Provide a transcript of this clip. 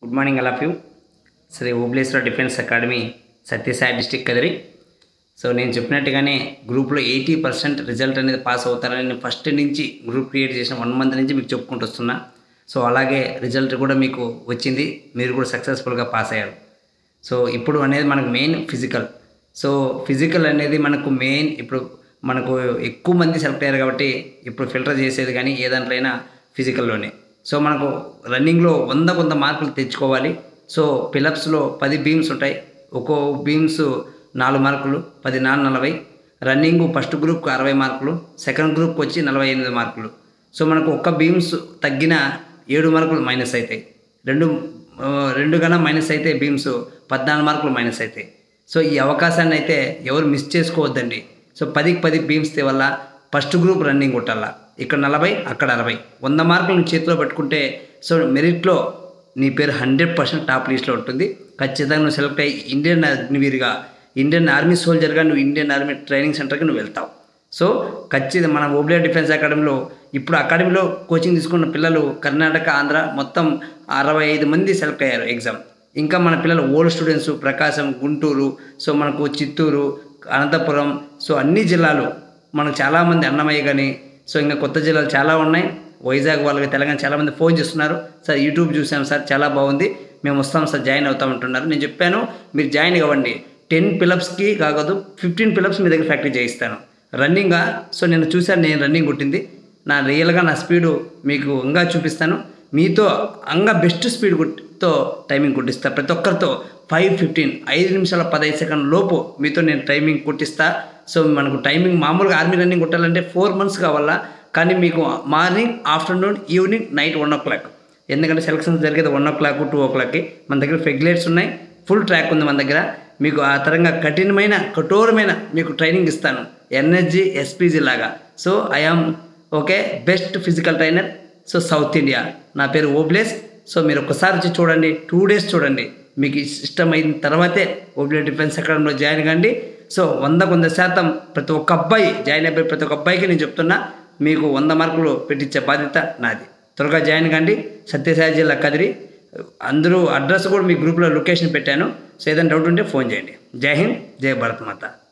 good morning all of you Shri Obleshwara defence academy Sathya Sai district Kadiri so నేను చెప్పినట్టుగానే గ్రూప్లో ఎయిటీ పర్సెంట్ రిజల్ట్ అనేది పాస్ అవుతారని నేను ఫస్ట్ నుంచి గ్రూప్ క్రియేట్ చేసిన వన్ మంత్ నుంచి మీకు చెప్పుకుంటూ వస్తున్నా సో అలాగే రిజల్ట్ కూడా మీకు వచ్చింది మీరు కూడా సక్సెస్ఫుల్గా పాస్ అయ్యారు సో ఇప్పుడు అనేది మనకు మెయిన్ ఫిజికల్ సో ఫిజికల్ అనేది మనకు మెయిన్ ఇప్పుడు మనకు ఎక్కువ మంది సెలెక్ట్ అయ్యారు కాబట్టి ఇప్పుడు ఫిల్టర్ చేసేది కానీ ఏ దాంట్లోనైనా ఫిజికల్లోనే సో మనకు రన్నింగ్లో వంద కొంత మార్కులు తెచ్చుకోవాలి సో పిలప్స్లో పది బీమ్స్ ఉంటాయి ఒక్కో బీమ్స్ నాలుగు మార్కులు పది నాలుగు నలభై రన్నింగ్ ఫస్ట్ గ్రూప్కి అరవై మార్కులు సెకండ్ గ్రూప్కి వచ్చి నలభై ఎనిమిది మార్కులు సో మనకు ఒక్క బీమ్స్ తగ్గిన ఏడు మార్కులు మైనస్ అవుతాయి రెండు ఆ, రెండు కన్నా మైనస్ అయితే బీమ్స్ పద్నాలుగు మార్కులు మైనస్ అవుతాయి సో ఈ అవకాశాన్ని అయితే ఎవరు మిస్ చేసుకోవద్దండి సో పదికి పది బీమ్స్ వల్ల ఫస్ట్ గ్రూప్ రన్నింగ్ కొట్టాలా ఇక్కడ నలభై అక్కడ అరవై వంద మార్కులు నీ చేతిలో పెట్టుకుంటే సో మెరిట్లో నీ పేరు హండ్రెడ్ పర్సెంట్ టాప్ లిస్ట్లో ఉంటుంది ఖచ్చితంగా నువ్వు సెలెక్ట్ అయ్యి ఇండియన్ అగ్నివీర్గా ఇండియన్ ఆర్మీ సోల్జర్గా నువ్వు ఇండియన్ ఆర్మీ ట్రైనింగ్ సెంటర్కి నువ్వు వెళ్తావు సో ఖచ్చితంగా మన ఓబ్లియా డిఫెన్స్ అకాడమీలో ఇప్పుడు అకాడమీలో కోచింగ్ తీసుకున్న పిల్లలు కర్ణాటక ఆంధ్ర మొత్తం అరవై ఐదు మంది సెలెక్ట్ అయ్యారు ఎగ్జామ్ ఇంకా మన పిల్లలు old students Prakasam Guntur so మనకు చిత్తూరు అనంతపురం సో అన్ని జిల్లాలు మనకు చాలామంది అన్నమయ్య కానీ సో ఇంకా కొత్త జిల్లాలు చాలా ఉన్నాయి వైజాగ్ వాళ్ళకి తెలంగాణ చాలామంది ఫోన్ చేస్తున్నారు సార్ యూట్యూబ్ చూసాం సార్ చాలా బాగుంది మేము వస్తాం సార్ జాయిన్ అవుతాం అంటున్నారు నేను చెప్పాను మీరు జాయిన్ అవ్వండి టెన్ పిలప్స్కి కాకదు ఫిఫ్టీన్ పిలప్స్ మీ దగ్గర ఫ్యాక్టరీ చేయిస్తాను రన్నింగ్గా సో నేను చూశాను నేను రన్నింగ్ కొట్టింది నా రియల్గా నా స్పీడు మీకు ఇంకా చూపిస్తాను మీతో అంగా బెస్ట్ స్పీడ్ తో టైమింగ్ కొట్టిస్తా ప్రతి ఒక్కరితో ఫైవ్ ఫిఫ్టీన్ ఐదు నిమిషాల పదహైదు సెకండ్ లోపు మీతో నేను టైమింగ్ కొట్టిస్తా సో మనకు టైమింగ్ మామూలుగా ఆర్మీ రన్నింగ్ కొట్టాలంటే ఫోర్ మంత్స్ కావాలా కానీ మీకు morning afternoon evening night one o'clock ఎందుకంటే సెలక్షన్స్ జరిగేది వన్ ఓ క్లాక్ టూ ఓ క్లాక్కి మన దగ్గర ఫెగ్యులేట్స్ ఉన్నాయి ఫుల్ ట్రాక్ ఉంది మన దగ్గర మీకు ఆ తరంగా కఠినమైన కఠోరమైన మీకు ట్రైనింగ్ ఇస్తాను ఎనర్జీ ఎస్పీజీ లాగా so I am okay best physical trainer so south India నా పేరు ఓబ్లేస్ సో మీరు ఒక్కసారి వచ్చి చూడండి టూ డేస్ చూడండి మీకు ఇష్టం అయిన తర్వాతే ఓబ్లే డిఫెన్స్ అకాడమీలో జాయిన్ కండి సో వందకు వంద శాతం ప్రతి ఒక్క అబ్బాయి జాయిన్ అయిపోయి ప్రతి ఒక్క అబ్బాయికి నేను చెప్తున్నా మీకు వంద మార్కులు పెట్టించే బాధ్యత నాది త్వరగా జాయిన్ కండి సత్యసాయి జిల్లా కదిరి అందరూ అడ్రస్ కూడా మీ గ్రూప్లో లొకేషన్ పెట్టాను సో ఏదైనా డౌట్ ఉంటే ఫోన్ చేయండి జై హింద్ జై భారత్ మాత